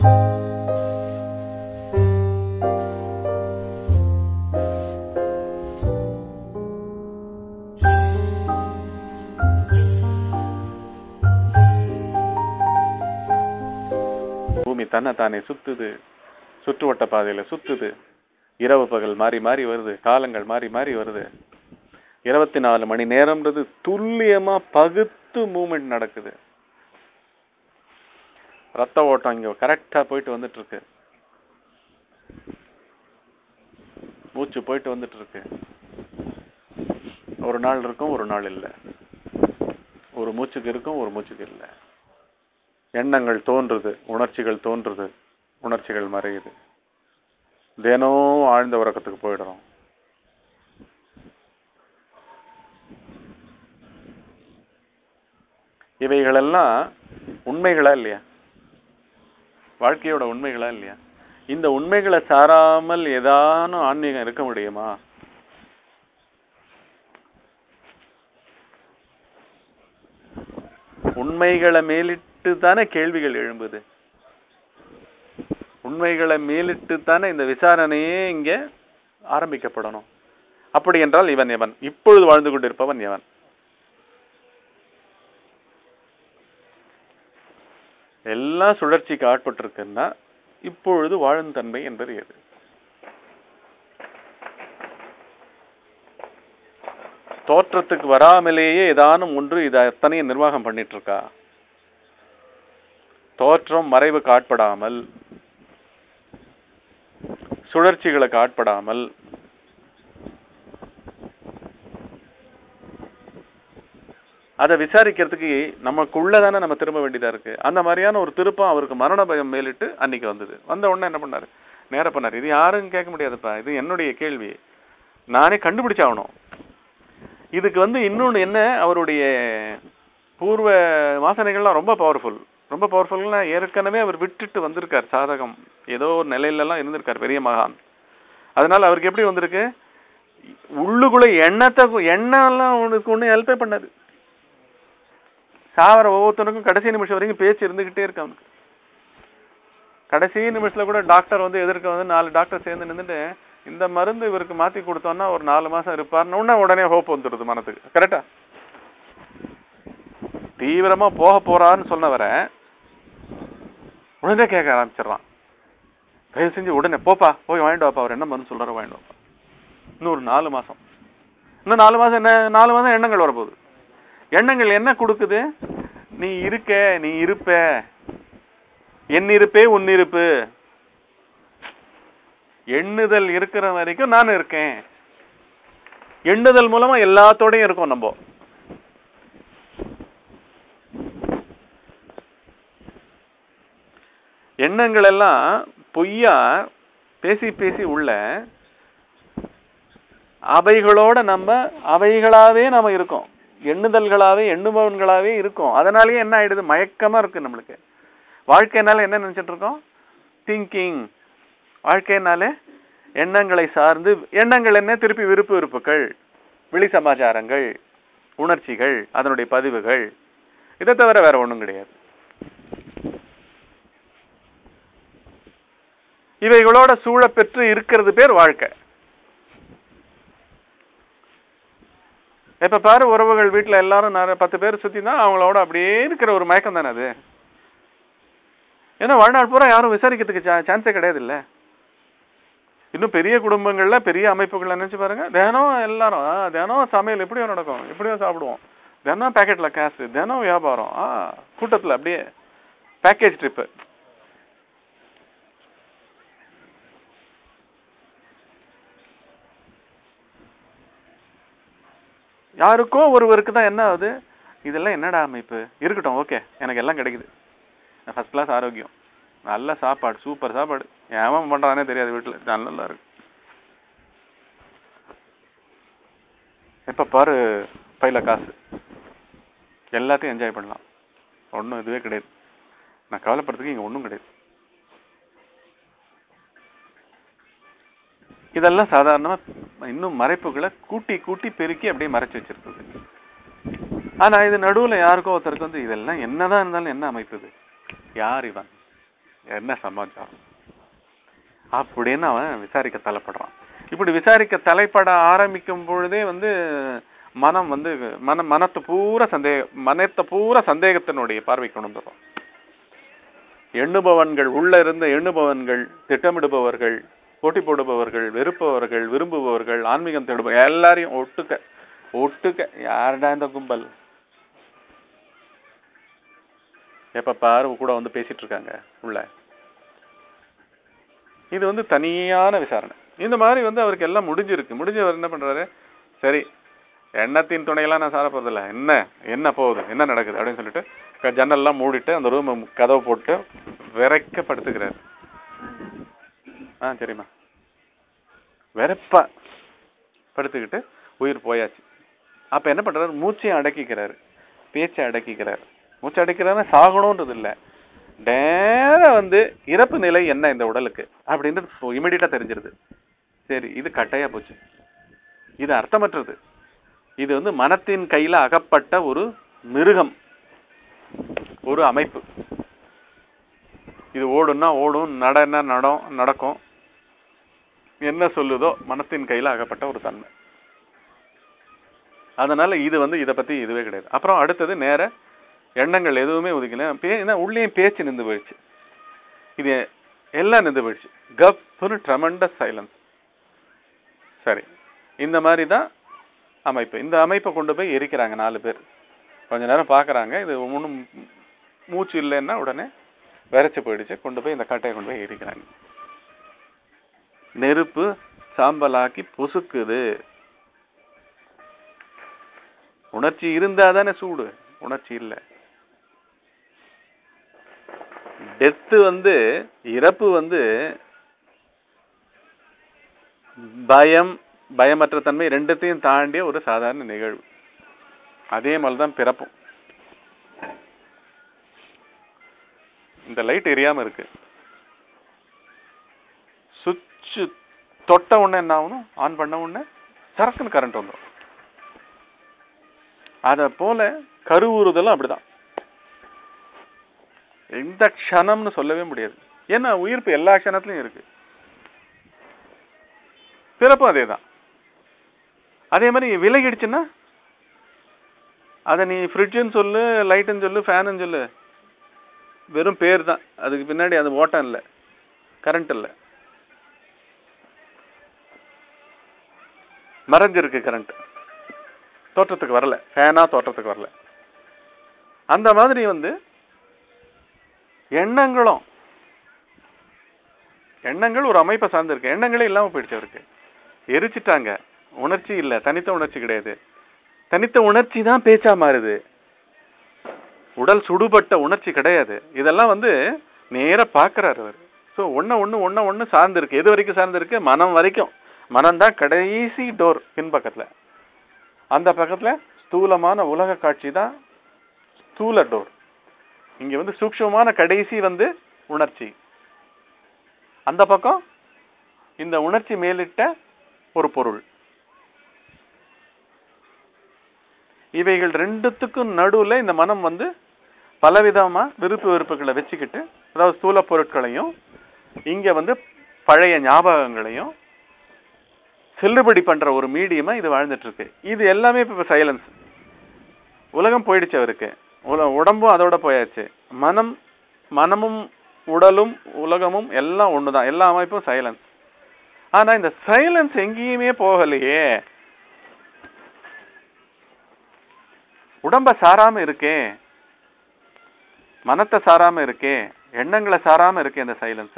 பூமி தன்னை தானே சுத்துது சுற்றுவட்ட பாதையில சுத்துது இரவு பகல் மாறி மாறி வருது காலங்கள் மாறி மாறி வருது இருபத்தி நாலு மணி நேரம்ன்றது துல்லியமா பகுத்து மூமெண்ட் நடக்குது ரத்த ஓட்டம் இங்க கரெக்டா போயிட்டு வந்துட்டு இருக்கு மூச்சு போயிட்டு வந்துட்டு இருக்கு ஒரு நாள் இருக்கும் ஒரு நாள் இல்லை ஒரு மூச்சுக்கு இருக்கும் ஒரு மூச்சுக்கு இல்லை எண்ணங்கள் தோன்றுது உணர்ச்சிகள் தோன்றுது உணர்ச்சிகள் மறையுது தினம் ஆழ்ந்த உறக்கத்துக்கு போயிடுறோம் இவைகளெல்லாம் உண்மைகளா இல்லையா வாழ்க்கையோட உண்மைகளா இல்லையா இந்த உண்மைகளை சாராமல் ஏதானும் ஆன்மீகம் இருக்க முடியுமா உண்மைகளை மேலிட்டு தானே கேள்விகள் எழும்புது உண்மைகளை மேலிட்டு தானே இந்த விசாரணையே இங்க ஆரம்பிக்கப்படணும் அப்படி என்றால் இவன் எவன் இப்பொழுது வாழ்ந்து கொண்டிருப்பவன் எவன் எல்லாம் சுழற்சிக்கு ஆட்பட்டிருக்குன்னா இப்பொழுது வாழும் தன்மை என்பது எது தோற்றத்துக்கு வராமலேயே ஏதானும் ஒன்று இதை அத்தனையும் நிர்வாகம் பண்ணிட்டு இருக்கா தோற்றம் மறைவுக்கு ஆட்படாமல் சுழற்சிகளுக்கு ஆட்படாமல் அதை விசாரிக்கிறதுக்கு நமக்குள்ளதானே நம்ம திரும்ப வேண்டியதா இருக்கு அந்த மாதிரியான ஒரு திருப்பம் அவருக்கு மரண பயம் மேலிட்டு அன்னைக்கு வந்தது வந்த உடனே என்ன பண்ணாரு நேர பண்ணாரு இது யாரும் கேட்க முடியாதுப்பா இது என்னுடைய கேள்வி நானே கண்டுபிடிச்சாகணும் இதுக்கு வந்து இன்னொன்று என்ன அவருடைய பூர்வ வாசனைகள்லாம் ரொம்ப பவர்ஃபுல் ரொம்ப பவர்ஃபுல்னா ஏற்கனவே அவர் விட்டுட்டு வந்திருக்கார் சாதகம் ஏதோ ஒரு நிலையிலலாம் இருந்திருக்கார் பெரிய மகான் அதனால அவருக்கு எப்படி வந்திருக்கு உள்ளுக்குள்ள எண்ணத்தை எண்ணெல்லாம் உனக்கு ஒன்றும் ஹெல்ப்பே பண்ணாது சாவர ஒவ்வொருத்தனுக்கும் கடைசி நிமிஷம் வரைக்கும் பேச்சு இருந்துகிட்டே இருக்கு அவனுக்கு கடைசி நிமிஷத்துல கூட டாக்டர் வந்து எதிர்க்க வந்து நாலு டாக்டர் சேர்ந்து நின்றுட்டு இந்த மருந்து இவருக்கு மாத்தி கொடுத்தோம்னா ஒரு நாலு மாசம் இருப்பார்னு உடனே உடனே ஹோப் வந்துடுது மனத்துக்கு கரெக்டா தீவிரமா போக போறாருன்னு சொன்னவரை உடனே கேட்க ஆரம்பிச்சிடறான் தயவு செஞ்சு உடனே போப்பா போய் வாங்கிட்டு வாப்பா அவர் என்ன மருந்து சொல்றாரோ வாங்கிட்டு வாப்பா இன்னும் ஒரு நாலு மாசம் இன்னும் நாலு மாசம் என்ன நாலு மாசம் எண்ணங்கள் வரப்போகுது எண்ணங்கள் என்ன கொடுக்குது நீ இருக்க நீ இருப்ப என் இருப்பே உன் இருப்பு எண்ணுதல் இருக்கிற வரைக்கும் நான் இருக்கேன் எண்ணுதல் மூலமா எல்லாத்தோடையும் இருக்கும் நம்ம எண்ணங்கள் எல்லாம் பொய்யா பேசி பேசி உள்ள அவைகளோட நம்ம அவைகளாவே நம்ம இருக்கோம் எண்ணுதல்களாவே எண்ணுபவன்களாவே இருக்கும் அதனாலயே என்ன ஆயிடுது மயக்கமா இருக்கு நம்மளுக்கு வாழ்க்கைனால என்ன நினைச்சிட்டு இருக்கோம் திங்கிங் வாழ்க்கைனாலே எண்ணங்களை சார்ந்து எண்ணங்கள் என்ன திருப்பி விருப்பு வெறுப்புகள் வெளி சமாச்சாரங்கள் உணர்ச்சிகள் அதனுடைய பதிவுகள் இதை தவிர வேற ஒண்ணும் கிடையாது இவைகளோட சூழ பெற்று இருக்கிறது பேர் வாழ்க்கை இப்ப பாரு உறவுகள் வீட்டுல எல்லாரும் நிறைய பத்து பேர் சுத்தி தான் அவங்களோட அப்படியே இருக்கிற ஒரு மயக்கம் தானே அது ஏன்னா வாழ்நாள் பூரா யாரும் விசாரிக்கிறதுக்கு சான்ஸே கிடையாது இல்ல இன்னும் பெரிய குடும்பங்கள்ல பெரிய அமைப்புகள் நினைச்சு பாருங்க தினம் எல்லாரும் ஆ, தினம் சமையல் எப்படியோ நடக்கும் எப்படியோ சாப்பிடுவோம் தினம் பேக்கெட்ல காசு தினம் வியாபாரம் ஆ கூட்டத்துல அப்படியே பேக்கேஜ் ட்ரிப்பு யாருக்கோ ஒருவருக்கு தான் என்ன ஆகுது இதெல்லாம் என்னடா அமைப்பு இருக்கட்டும் ஓகே எனக்கு எல்லாம் கிடைக்குது ஃபர்ஸ்ட் கிளாஸ் ஆரோக்கியம் நல்ல சாப்பாடு சூப்பர் சாப்பாடு ஏன் பண்றானே தெரியாது வீட்டுல நல்லா இருக்கு எப்ப பாரு பையில காசு எல்லாத்தையும் என்ஜாய் பண்ணலாம் ஒண்ணும் இதுவே கிடையாது நான் கவலைப்படுறதுக்கு இங்க ஒண்ணும் கிடையாது இதெல்லாம் சாதாரணமா இன்னும் மறைப்புகளை கூட்டி கூட்டி பெருக்கி அப்படியே மறைச்சு வச்சிருக்குது ஆனா இது நடுவுல யாருக்கோ ஒருத்தருக்கு வந்து இதெல்லாம் என்னதான் இருந்தாலும் என்ன அமைப்பு இது யார் இவன் என்ன சமாச்சாரம் அப்படின்னு அவன் விசாரிக்க தலைப்படுறான் இப்படி விசாரிக்க தலைப்பட ஆரம்பிக்கும் பொழுதே வந்து மனம் வந்து மன மனத்தை பூரா சந்தேக மனத்தை பூரா சந்தேகத்தினுடைய பார்வை கொண்டு வந்துடும் எண்ணுபவன்கள் உள்ள இருந்த எண்ணுபவன்கள் திட்டமிடுபவர்கள் போட்டி போடுபவர்கள் வெறுப்பவர்கள் விரும்புபவர்கள் ஆன்மீகம் தேடுபவர் எல்லாரையும் ஒட்டுக்க ஒட்டுக்க யாருடா இந்த கும்பல் எப்ப பாரு கூட வந்து பேசிட்டு இருக்காங்க உள்ள இது வந்து தனியான விசாரணை இந்த மாதிரி வந்து அவருக்கு எல்லாம் முடிஞ்சிருக்கு முடிஞ்சவர் என்ன பண்றாரு சரி எண்ணத்தின் துணையெல்லாம் நான் சார போறதில்ல என்ன என்ன போகுது என்ன நடக்குது அப்படின்னு சொல்லிட்டு க- ஜன்னல்லாம் மூடிட்டு அந்த ரூம் கதவை போட்டு விரைக்க படுத்துக்கிறாரு ஆ சரிம்மா வெறுப்பா படுத்துக்கிட்டு உயிர் போயாச்சு அப்ப என்ன பண்றாரு மூச்சையும் அடக்கிக்கிறாரு பேச்சை அடக்கிக்கிறாரு மூச்சை அடக்கிறாருன்னா சாகணுன்றது இல்ல நேரா வந்து இறப்பு நிலை என்ன இந்த உடலுக்கு அப்படின்றது இமிடியட்டா தெரிஞ்சிருது சரி இது கட்டையா போச்சு இது அர்த்தமற்றது இது வந்து மனத்தின் கையில அகப்பட்ட ஒரு மிருகம் ஒரு அமைப்பு இது ஓடுன்னா ஓடும் நடன்னா நடம் நடக்கும் என்ன சொல்லுதோ மனத்தின் கையில அகப்பட்ட ஒரு தன்மை அதனால இது வந்து இதை பத்தி இதுவே கிடையாது அப்புறம் அடுத்தது நேர எண்ணங்கள் எதுவுமே ஒதுக்கல பே ஏன்னா உள்ளேயும் பேச்சு நின்று போயிடுச்சு இது எல்லாம் நின்று போயிடுச்சு கப்னு ட்ரமண்டஸ் சைலன்ஸ் சரி இந்த மாதிரி தான் அமைப்பு இந்த அமைப்பை கொண்டு போய் எரிக்கிறாங்க நாலு பேர் கொஞ்ச நேரம் பார்க்கறாங்க இது ஒன்றும் மூச்சு இல்லைன்னா உடனே விரைச்சு போயிடுச்சு கொண்டு போய் இந்த கட்டையை கொண்டு போய் எரிக்கிறாங்க நெருப்பு சாம்பலாக்கி பொசுக்குது உணர்ச்சி இருந்தா தானே சூடு உணர்ச்சி இல்லை டெத்து வந்து இறப்பு வந்து பயம் பயமற்ற தன்மை ரெண்டுத்தையும் தாண்டிய ஒரு சாதாரண நிகழ்வு அதே மாதிரி தான் பிறப்பும் இந்த லைட் எரியாம இருக்கு சுவிட்ச் தொட்ட உடனே என்ன ஆகணும் ஆன் பண்ண உடனே சரக்குன்னு கரண்ட் வந்துடும் அத போல கருவுறுதலும் அப்படிதான் எந்த க்ஷணம்னு சொல்லவே முடியாது ஏன்னா உயிர்ப்பு எல்லா க்ஷணத்துலயும் இருக்கு பிறப்பும் அதே தான் அதே மாதிரி விலகிடுச்சுன்னா அதை நீ ஃப்ரிட்ஜுன்னு சொல்லு லைட்டுன்னு சொல்லு ஃபேனுன்னு சொல்லு வெறும் பேர் தான் அதுக்கு பின்னாடி அது ஓட்டம் இல்லை கரண்ட் இல்லை மறைஞ்சிருக்கு கரண்ட் தோற்றத்துக்கு வரல ஃபேனா தோற்றத்துக்கு வரல அந்த மாதிரி வந்து எண்ணங்களும் எண்ணங்கள் ஒரு அமைப்பை சார்ந்திருக்கு எண்ணங்களே இல்லாம போயிடுச்சு அவருக்கு எரிச்சிட்டாங்க உணர்ச்சி இல்ல தனித்த உணர்ச்சி கிடையாது தனித்த உணர்ச்சி தான் பேச்சா மாறுது உடல் சுடுபட்ட உணர்ச்சி கிடையாது இதெல்லாம் வந்து நேரா பார்க்கறாரு அவர் ஸோ ஒண்ணு ஒண்ணு ஒண்ணு ஒண்ணு சார்ந்திருக்கு எது வரைக்கும் சார்ந்திருக்கு மனம் வரைக்கும் மனம் தான் கடைசி டோர் பின்பக்கத்துல அந்த பக்கத்துல ஸ்தூலமான உலக காட்சி தான் ஸ்தூல டோர் இங்க வந்து சூக்ஷ்மமான கடைசி வந்து உணர்ச்சி அந்த பக்கம் இந்த உணர்ச்சி மேலிட்ட ஒரு பொருள் இவைகள் ரெண்டுத்துக்கும் நடுவுல இந்த மனம் வந்து பலவிதமா விருப்பு வெறுப்புகளை வச்சுக்கிட்டு அதாவது ஸ்தூல பொருட்களையும் இங்க வந்து பழைய ஞாபகங்களையும் செல்லுபடி பண்ற ஒரு மீடியமா இது வாழ்ந்துட்டு இருக்கு இது எல்லாமே இப்ப சைலன்ஸ் உலகம் போயிடுச்சு அவருக்கு உல உடம்பும் அதோட போயாச்சு மனம் மனமும் உடலும் உலகமும் எல்லாம் ஒண்ணுதான் எல்லா அமைப்பும் சைலன்ஸ் ஆனா இந்த சைலன்ஸ் எங்கேயுமே போகலையே உடம்ப சாராம இருக்கே மனத்தை சாராம இருக்கே எண்ணங்களை சாராம இருக்கே இந்த சைலன்ஸ்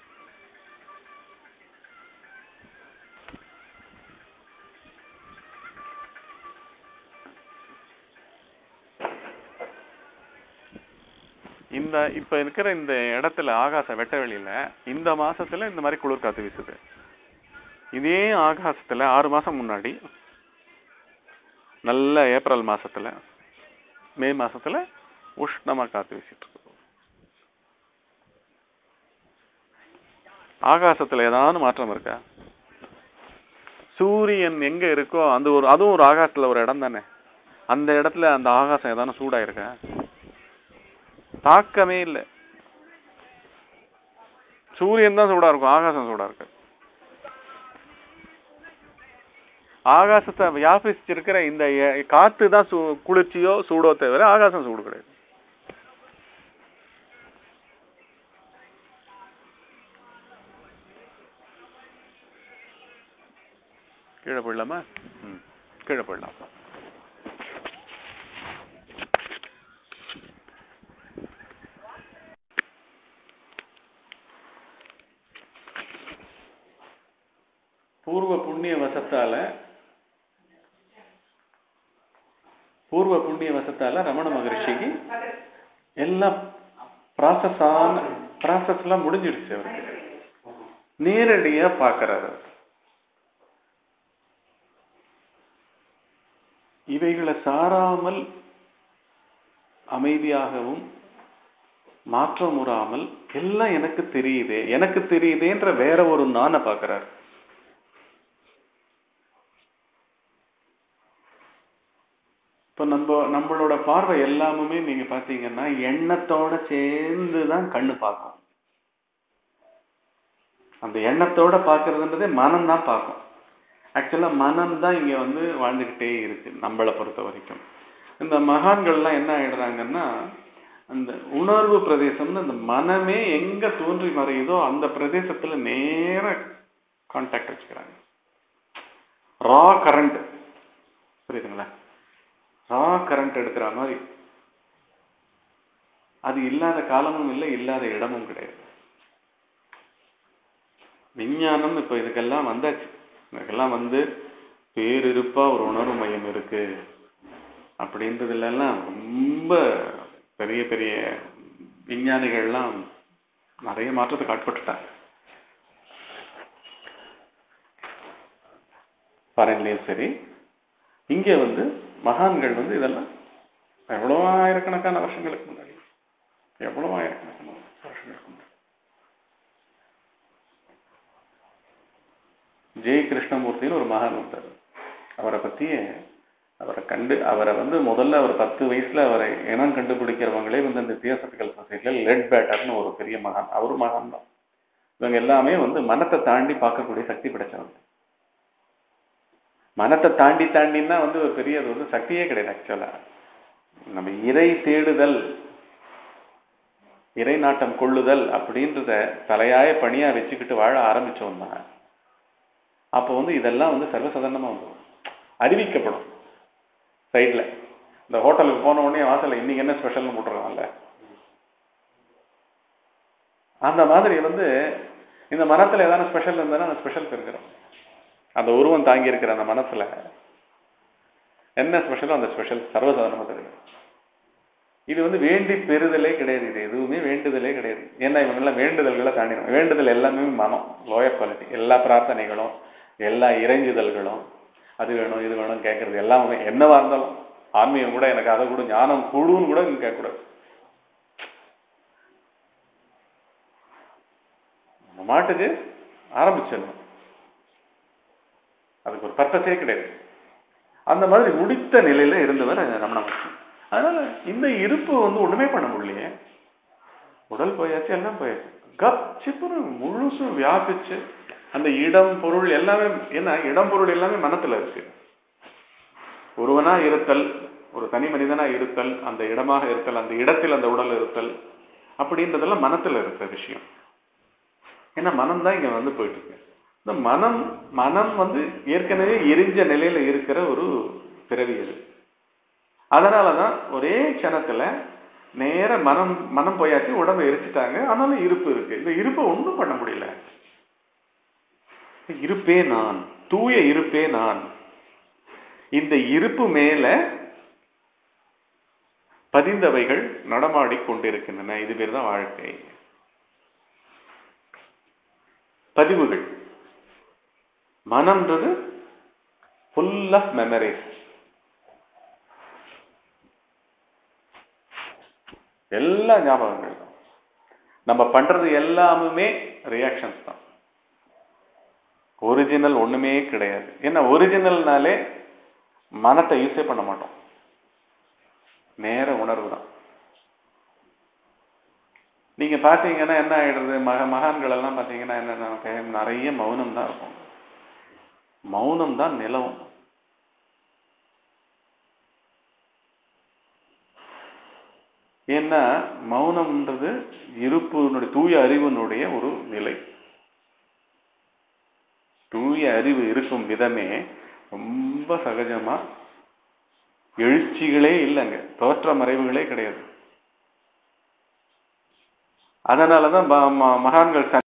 இந்த இப்ப இருக்கிற இந்த இடத்துல ஆகாச வெட்ட வெளியில இந்த மாசத்துல இந்த மாதிரி குளிர் காத்து வீசுது இதே ஆகாசத்துல ஆறு மாசம் முன்னாடி நல்ல ஏப்ரல் மாசத்துல மே மாசத்துல உஷ்ணமா காத்து வீசிட்டு இருக்கு ஆகாசத்துல ஏதாவது மாற்றம் இருக்கா சூரியன் எங்க இருக்கோ அந்த ஒரு அதுவும் ஒரு ஆகாசத்துல ஒரு இடம் தானே அந்த இடத்துல அந்த ஆகாசம் ஏதாவது சூடா இருக்கா தாக்கமே இல்லை சூரியன் தான் சூடா இருக்கும் ஆகாசம் சூடா இருக்கு ஆகாசத்தை வியாபிச்சிருக்கிற இந்த எ- காத்து தான் சூ குளிர்ச்சியோ சூடோ தவிர ஆகாசம் சூடு கிடையாது கீழே போயிடலாமா ம் கீழே போயிடலாம் பூர்வ புண்ணிய வசத்தால பூர்வ புண்ணிய வசத்தால ரமண மகரிஷிக்கு எல்லாம் ப்ராசஸ் ஆன ப்ராசஸ் எல்லாம் முடிஞ்சிடுச்சு அவருக்கு நேரடியா பார்க்கறாரு அவர். இவைகளை சாராமல் அமைதியாகவும் மாற்றமுறாமல் எல்லாம் எனக்கு தெரியுதே எனக்கு தெரியுதேன்ற வேற ஒரு நானை பார்க்கறாரு இப்போ நம்ம நம்மளோட பார்வை எல்லாமுமே நீங்க பார்த்தீங்கன்னா எண்ணத்தோட சேர்ந்து தான் கண்ணு பார்க்கும் அந்த எண்ணத்தோட பார்க்கறதுன்றதே மனம் தான் பார்க்கும் ஆக்சுவலாக மனம் தான் இங்கே வந்து வாழ்ந்துக்கிட்டே இருக்கு நம்மளை பொறுத்த வரைக்கும் இந்த மகான்கள்லாம் என்ன ஆயிடுறாங்கன்னா அந்த உணர்வு பிரதேசம்னு அந்த மனமே எங்க தோன்றி மறையுதோ அந்த பிரதேசத்துல நேர கான்டாக்ட் வச்சுக்கிறாங்க ரா கரண்ட் புரியுதுங்களா ரா கரண்ட் எடுக்கிற மாதிரி அது இல்லாத காலமும் இல்லை இல்லாத இடமும் கிடையாது விஞ்ஞானம் இப்போ இதுக்கெல்லாம் வந்தாச்சு இதுக்கெல்லாம் வந்து பேரிருப்பா ஒரு உணர்வு மையம் இருக்கு அப்படின்றதுல எல்லாம் ரொம்ப பெரிய பெரிய விஞ்ஞானிகள்லாம் நிறைய மாற்றத்துக்கு ஆட்பட்டுட்டாங்க ஃபாரின்லேயும் சரி இங்கே வந்து மகான்கள் வந்து இதெல்லாம் எவ்வளோ ஆயிரக்கணக்கான வருஷங்களுக்கு முன்னாடி எவ்வளோ ஆயிரக்கணக்கான வருஷங்களுக்கு முன்னாடி ஜெய் கிருஷ்ணமூர்த்தின்னு ஒரு மகான் இருந்தார் அவரை பற்றியே அவரை கண்டு அவரை வந்து முதல்ல அவர் பத்து வயசுல அவரை இனம் கண்டுபிடிக்கிறவங்களே வந்து இந்த தியோசபிக்கல் சொசைட்டியில் லெட் பேட்டர்னு ஒரு பெரிய மகான் அவரும் மகான் தான் இவங்க எல்லாமே வந்து மனத்தை தாண்டி பார்க்கக்கூடிய சக்தி படைச்சவங்க மனத்தை தாண்டி தாண்டின்னா வந்து ஒரு பெரிய அது வந்து சக்தியே கிடையாது ஆக்சுவலா நம்ம இறை தேடுதல் இறை நாட்டம் கொள்ளுதல் அப்படின்றத தலையாய பணியா வச்சுக்கிட்டு வாழ ஆரம்பிச்சோம்னா அப்போ வந்து இதெல்லாம் வந்து சர்வசாதாரணமா வந்துடும் அறிவிக்கப்படும் சைடில் இந்த ஹோட்டலுக்கு போன உடனே வாசல்ல இன்னைக்கு என்ன ஸ்பெஷல்னு போட்டுருக்காங்கல்ல அந்த மாதிரி வந்து இந்த மனத்துல ஏதாவது ஸ்பெஷல் இருந்ததுன்னா அந்த ஸ்பெஷல் இருக்கிறோம் அந்த உருவம் தாங்கி இருக்கிற அந்த மனசுல என்ன ஸ்பெஷலோ அந்த ஸ்பெஷல் சர்வசாதாரணமா தெரியும் இது வந்து வேண்டி பெறுதலே கிடையாது இது எதுவுமே வேண்டுதலே கிடையாது ஏன்னா இவங்க எல்லாம் வேண்டுதல்களை தாண்டிடும் வேண்டுதல் எல்லாமே மனம் லோயர் குவாலிட்டி எல்லா பிரார்த்தனைகளும் எல்லா இறைஞ்சுதல்களும் அது வேணும் இது வேணும் கேட்கறது எல்லாமே என்னவா இருந்தாலும் ஆன்மீகம் கூட எனக்கு அதை கூட ஞானம் கூடுன்னு கூட இங்க கேட்கக்கூடாது நம்ம மாட்டுக்கு ஆரம்பிச்சிடணும் அதுக்கு ஒரு பர்பஸே கிடையாது அந்த மாதிரி முடித்த நிலையில இருந்தவர் ரமண மகர்ஷி அதனால இந்த இருப்பு வந்து ஒண்ணுமே பண்ண முடியலையே உடல் போயாச்சு எல்லாம் போயாச்சு கப் சிப்புன்னு முழுசும் வியாபிச்சு அந்த இடம் பொருள் எல்லாமே என்ன இடம் பொருள் எல்லாமே மனத்துல இருக்கு ஒருவனா இருத்தல் ஒரு தனி மனிதனா இருத்தல் அந்த இடமாக இருத்தல் அந்த இடத்தில் அந்த உடல் இருத்தல் அப்படின்றதெல்லாம் மனத்துல இருக்கிற விஷயம் ஏன்னா மனம் தான் இங்க வந்து போயிட்டு இருக்கு இந்த மனம் மனம் வந்து ஏற்கனவே எரிஞ்ச நிலையில இருக்கிற ஒரு பிறவி அது அதனாலதான் ஒரே க்ஷணத்துல நேர மனம் மனம் போயாச்சு உடம்பை எரிச்சிட்டாங்க ஆனாலும் இருப்பு இருக்கு இந்த இருப்பை ஒண்ணும் பண்ண முடியல இருப்பே நான் தூய இருப்பே நான் இந்த இருப்பு மேல பதிந்தவைகள் நடமாடி கொண்டிருக்கின்றன இது பேர் தான் வாழ்க்கை பதிவுகள் மனம்ன்றது ஃபுல் ஆஃப் மெமரிஸ் எல்லா ஞாபகங்கள் தான் நம்ம பண்றது எல்லாமுமே ரியாக்ஷன்ஸ் தான் ஒரிஜினல் ஒண்ணுமே கிடையாது ஏன்னா ஒரிஜினல்னாலே மனத்தை யூஸே பண்ண மாட்டோம் நேர உணர்வு தான் நீங்க பாத்தீங்கன்னா என்ன ஆயிடுறது மக மகான்கள் எல்லாம் பாத்தீங்கன்னா என்ன நிறைய மௌனம் தான் இருக்கும் மௌனம் தான் நிலவும் ஏன்னா மௌனம்ன்றது இருப்புனுடைய தூய அறிவினுடைய ஒரு நிலை தூய அறிவு இருக்கும் விதமே ரொம்ப சகஜமா எழுச்சிகளே இல்லைங்க தோற்ற மறைவுகளே கிடையாது அதனாலதான் ம- ம- மகான்கள்